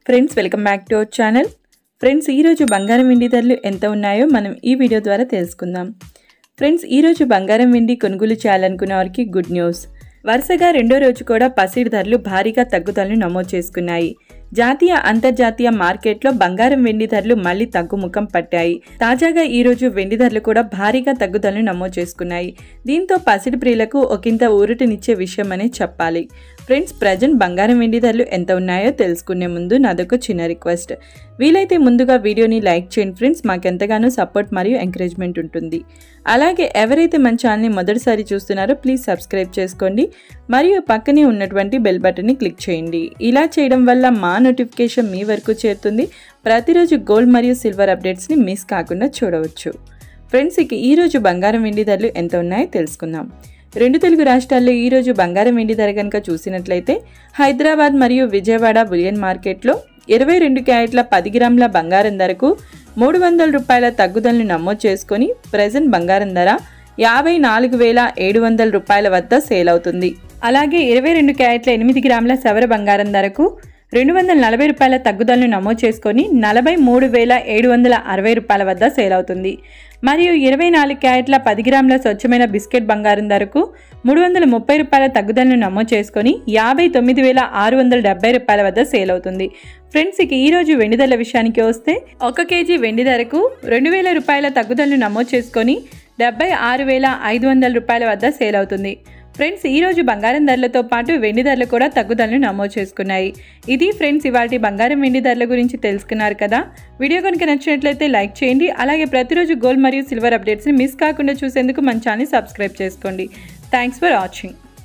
friends welcome back to our channel friends ఈరోజు బంగారం వెండి ధరలు ఎంత ఉన్నాయో మనం ఈ వీడియో ద్వారా తెలుసుకుందాం ఫ్రెండ్స్ ఈరోజు బంగారం వెండి కొనుగోలు చేయాలనుకున్న వారికి గుడ్ న్యూస్ వరుసగా రెండో రోజు కూడా పసిడి ధరలు భారీగా తగ్గుదలను నమోదు చేసుకున్నాయి జాతీయ అంతర్జాతీయ మార్కెట్లో బంగారం వెండి ధరలు మళ్లీ తగ్గుముఖం పట్టాయి తాజాగా ఈ రోజు వెండి ధరలు కూడా భారీగా తగ్గుదలను నమోదు చేసుకున్నాయి దీంతో పసిడి ప్రియులకు ఒకంత ఊరటనిచ్చే విషయం అనే చెప్పాలి ఫ్రెండ్స్ ప్రజెంట్ బంగారం వెండి ధరలు ఎంత ఉన్నాయో తెలుసుకునే ముందు నాదొక చిన్న రిక్వెస్ట్ వీలైతే ముందుగా వీడియోని లైక్ చేయండి ఫ్రెండ్స్ మాకెంతగానో సపోర్ట్ మరియు ఎంకరేజ్మెంట్ ఉంటుంది అలాగే ఎవరైతే మన ఛానల్ని మొదటిసారి చూస్తున్నారో ప్లీజ్ సబ్స్క్రైబ్ చేసుకోండి మరియు పక్కనే ఉన్నటువంటి బెల్ బటన్ని క్లిక్ చేయండి ఇలా చేయడం వల్ల మా నోటిఫికేషన్ మీ వరకు చేరుతుంది ప్రతిరోజు గోల్డ్ మరియు సిల్వర్ అప్డేట్స్ని మిస్ కాకుండా చూడవచ్చు ఫ్రెండ్స్ ఇక ఈరోజు బంగారం వెండి ధరలు ఎంత ఉన్నాయో తెలుసుకుందాం రెండు తెలుగు రాష్ట్రాల్లో ఈరోజు బంగారం వెండి ధర కనుక చూసినట్లయితే హైదరాబాద్ మరియు విజయవాడ బులియన్ మార్కెట్లో ఇరవై రెండు క్యారెట్ల పది గ్రాముల బంగారం ధరకు మూడు వందల రూపాయల తగ్గుదలను నమోదు చేసుకొని ప్రజెంట్ బంగారం ధర యాభై నాలుగు వేల ఏడు వందల రూపాయల వద్ద సేల్ అవుతుంది అలాగే ఇరవై రెండు క్యారెట్ల ఎనిమిది గ్రాముల సవర బంగారం ధరకు రెండు వందల నలభై రూపాయల తగ్గుదలను నమోదు చేసుకొని నలభై మూడు వేల ఏడు వందల అరవై రూపాయల వద్ద సేల్ అవుతుంది మరియు ఇరవై నాలుగు క్యారెట్ల పది గ్రాముల స్వచ్ఛమైన బిస్కెట్ బంగారం ధరకు మూడు వందల ముప్పై రూపాయల తగ్గుదలను నమోదు చేసుకొని యాభై తొమ్మిది వేల ఆరు వందల డెబ్బై రూపాయల వద్ద సేల్ అవుతుంది ఫ్రెండ్స్ ఇక ఈరోజు వెండి ధరల విషయానికి వస్తే ఒక కేజీ వెండి ధరకు రెండు వేల రూపాయల తగ్గుదలను నమోదు చేసుకొని డెబ్బై ఆరు వేల ఐదు వందల రూపాయల వద్ద సేల్ అవుతుంది ఫ్రెండ్స్ ఈరోజు బంగారం ధరలతో పాటు వెండి ధరలు కూడా తగ్గుదలను నమోదు చేసుకున్నాయి ఇది ఫ్రెండ్స్ ఇవాటి బంగారం వెండి ధరల గురించి తెలుసుకున్నారు కదా వీడియో కనుక నచ్చినట్లయితే లైక్ చేయండి అలాగే ప్రతిరోజు గోల్డ్ మరియు సిల్వర్ అప్డేట్స్ని మిస్ కాకుండా చూసేందుకు మన ఛానల్ సబ్స్క్రైబ్ చేసుకోండి థ్యాంక్స్ ఫర్ వాచింగ్